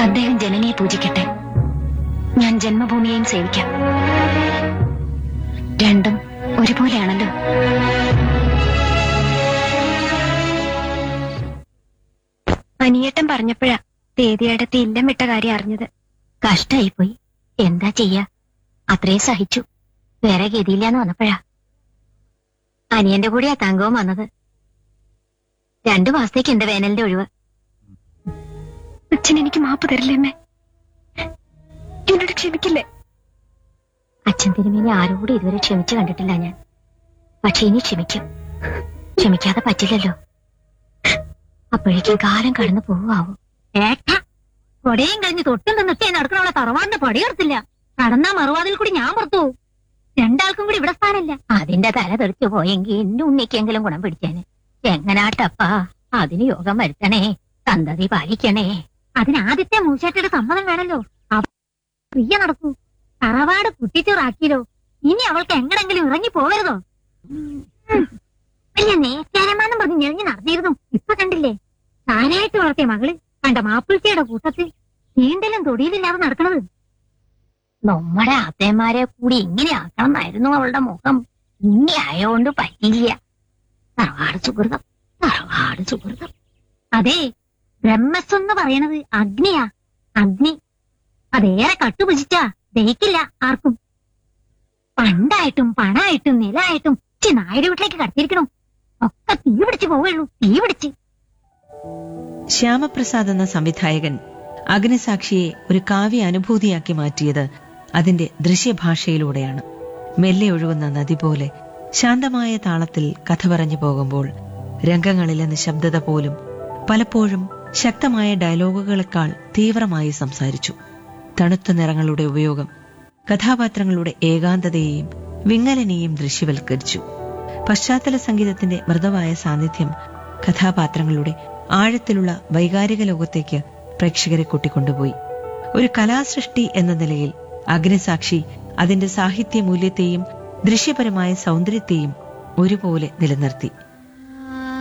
അദ്ദേഹം ജനനിയെ പൂജിക്കട്ടെ ഞാൻ ജന്മഭൂമിയെയും സേവിക്കാം രണ്ടും ഒരുപോലെയാണല്ലോ അനിയേട്ടൻ പറഞ്ഞപ്പോഴാ തേതിയടത്ത് ഇല്ലം വിട്ട കാര്യം അറിഞ്ഞത് കഷ്ടായിപ്പോയി എന്താ ചെയ്യാ അത്രയും സഹിച്ചു വേറെ ഗതിയില്ലാന്ന് വന്നപ്പോഴാ അനിയന്റെ കൂടെയാ തങ്കവും വന്നത് രണ്ടു മാസത്തേക്ക് എന്റെ വേനലിന്റെ ഒഴിവ് അച്ഛൻ എനിക്ക് മാപ്പ് തരില്ലേ അമ്മേ എന്നോട് ക്ഷമിക്കില്ലേ അച്ഛൻ തിരുമേനി ആരോടും ഇതുവരെ ക്ഷമിച്ചു കണ്ടിട്ടില്ല ഞാൻ പക്ഷെ ഇനി ക്ഷമിക്കും ക്ഷമിക്കാതെ പറ്റില്ലല്ലോ അപ്പോഴേക്കും കാലം കടന്നു പോവാവും ഏട്ടാ കൊടയും കഴിഞ്ഞ് തൊട്ടും നിന്നിട്ടേ നടക്കണവളെ തറവാടിന്റെ പടിയർത്തില്ല കടന്നാ മറുവാതിൽ കൂടി ഞാൻ പുറത്തു പോവും രണ്ടാൾക്കും കൂടി ഇവിടെ സ്ഥാനമില്ല അതിന്റെ തല തെറിച്ചു പോയെങ്കിൽ എന്റെ ഉണ്ണിക്കെങ്കിലും ഗുണം പിടിക്കാന് എങ്ങനാട്ടപ്പാ അതിന് യോഗം വരുത്തണേ സന്തതി പാലിക്കണേ അതിന് ആദ്യത്തെ മൂശാറ്റയുടെ സമ്മതം വേണല്ലോ അവ പ്രിയ നടക്കൂ തറവാട് കുട്ടിച്ചോറാക്കിയല്ലോ ഇനി അവൾക്ക് എങ്ങടെങ്കിലും ഇറങ്ങി പോകരുതോ ഉം. വലിയ നേക്കാരമാന്നും പറഞ്ഞ് ഞെളിഞ്ഞ് നടന്നിരുന്നു ഇപ്പൊ കണ്ടില്ലേ താനായിട്ട് വളർത്തിയ മകള് കണ്ട മാപ്പിൾച്ചയുടെ കൂട്ടത്തിൽ നീണ്ടലും തൊടിയിലില്ലാതെ നടക്കണത് നമ്മുടെ ആത്തേമാരെ കൂടി ഇങ്ങനെ ആക്കണം എന്നായിരുന്നു അവളുടെ മുഖം ഇങ്ങനെ ആയോണ്ട് പറ്റിയില്ല തറവാട് സുഹൃതം തറവാട് സുഹൃതം അതെ ബ്രഹ്മസ് എന്ന് പറയണത് അഗ്നിയാ അഗ്നി അതേറെ കട്ടുപുജിച്ചാ ദഹിക്കില്ല ആർക്കും പണ്ടായിട്ടും പണായിട്ടും നിലായിട്ടും ചി നായരുടെ വീട്ടിലേക്ക് കടത്തിയിരിക്കണു ഒക്കെ തീ പിടിച്ച് പോവുള്ളൂ തീ പിടിച്ച് ശ്യാമപ്രസാദ് എന്ന സംവിധായകൻ അഗ്നിസാക്ഷിയെ ഒരു കാവ്യ അനുഭൂതിയാക്കി മാറ്റിയത് അതിന്റെ ദൃശ്യഭാഷയിലൂടെയാണ് മെല്ലെ ഒഴുകുന്ന നദി പോലെ ശാന്തമായ താളത്തിൽ കഥ പറഞ്ഞു പോകുമ്പോൾ രംഗങ്ങളിലെ നിശബ്ദത പോലും പലപ്പോഴും ശക്തമായ ഡയലോഗുകളെക്കാൾ തീവ്രമായി സംസാരിച്ചു തണുത്ത നിറങ്ങളുടെ ഉപയോഗം കഥാപാത്രങ്ങളുടെ ഏകാന്തതയെയും വിങ്ങലനെയും ദൃശ്യവൽക്കരിച്ചു പശ്ചാത്തല സംഗീതത്തിന്റെ മൃദുവായ സാന്നിധ്യം കഥാപാത്രങ്ങളുടെ ആഴത്തിലുള്ള വൈകാരിക ലോകത്തേക്ക് പ്രേക്ഷകരെ കൂട്ടിക്കൊണ്ടുപോയി ഒരു കലാസൃഷ്ടി എന്ന നിലയിൽ അഗ്നിസാക്ഷി അതിന്റെ സാഹിത്യ മൂല്യത്തെയും ദൃശ്യപരമായ സൗന്ദര്യത്തെയും ഒരുപോലെ നിലനിർത്തി